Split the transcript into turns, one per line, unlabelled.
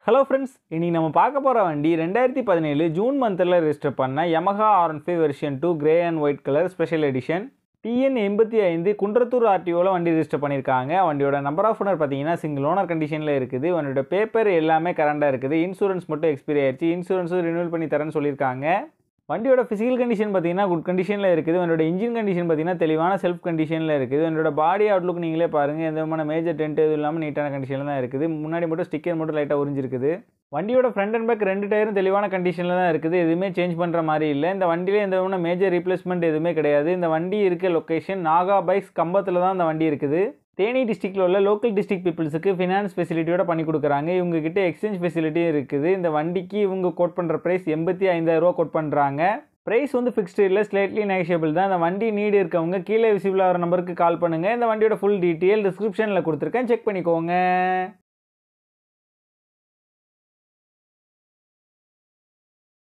hello friends இன்றைக்கி நம்ம பார்க்க போகிற வண்டி ரெண்டாயிரத்தி பதினேழு ஜூன் மந்தில் ரெஜிஸ்டர் பண்ண Yamaha R five version two grey and white colour special edition TN எண்பத்தி ஐந்து குன்றத்தூர் ஆர்டிஓவில் வண்டி ரெஜிஸ்டர் பண்ணியிருக்காங்க வண்டியோட நம்பர் ஆஃப் ஓனர் பார்த்தீங்கன்னா சிங்கிள் ஓனர் கண்டிஷனில் இருக்குது வண்டியோட பேப்பர் எல்லாமே கரண்டாக இருக்குது இன்சூரன்ஸ் மட்டும் எக்ஸ்பைரி ஆயிடுச்சு இன்சூரன்ஸும் ரினியூவல் பண்ணி தரேன்னு சொல்லியிருக்காங்க வண்டியோட ஃபிசிக்கல் கண்டிஷன் பார்த்தீங்கன்னா குட் கண்டிஷனில் இருக்குது வண்டியோட இன்ஜின் கண்டிஷன் பார்த்தீங்கன்னா தெளிவான செல்ஃப் கண்டிஷனில் இருக்குது வண்டியோட பாடி அவுட்லுக் நீங்களே பாருங்கள் எந்த விதமான மேஜர் டென்ட் எதுவும் இல்லாமல் நீட்டான கண்டிஷனில் தான் இருக்குது முன்னாடி மட்டும் ஸ்டிக்கர் மட்டும் லைட்டாக உறிஞ்சிருக்குது வண்டியோட ஃப்ரண்ட் அண்ட் பேக் ரெண்டு டயரும் தெளிவான கண்டிஷனில் தான் இருக்குது எதுவுமே சேஞ்ச் பண்ணுற மாதிரி இல்லை இந்த வண்டியிலே எந்த விதமான மேஜர் ரீப்ளேஸ்மெண்ட் எதுவுமே கிடையாது இந்த வண்டி இருக்க லொக்கேஷன் நாகா பைக்ஸ் கம்பத்தில் தான் இந்த வண்டி இருக்குது தேனி டிஸ்ட்ரிக்டில் உள்ள லோக்கல் டிஸ்ட்ரிக்ட் பீப்புள்ஸுக்கு ஃபினான்ஸ் ஃபெசிலிட்டியோட பண்ணி கொடுக்குறாங்க இவங்க கிட்ட எக்ஸ்சேஞ்ச் ஃபெசிலிட்டியும் இருக்குது இந்த வண்டிக்கு இவங்க கோட் பண்ணுற ப்ரைஸ் எண்பத்தி ஐந்தாயிரரூவா கோட் பண்ணுறாங்க ப்ரைஸ் வந்து ஃபிக்ஸ்டு இல்லை ஸ்லைட்லி நெகஷியபிள் தான் இந்த வண்டி நீடு இருக்கவங்க கீழே விசிபிள் ஆகிற நம்பருக்கு கால் பண்ணுங்கள் இந்த வண்டியோட ஃபுல் டீட்டெயில் டிஸ்கிரிப்ஷனில் கொடுத்துருக்கேன் செக் பண்ணிக்கோங்க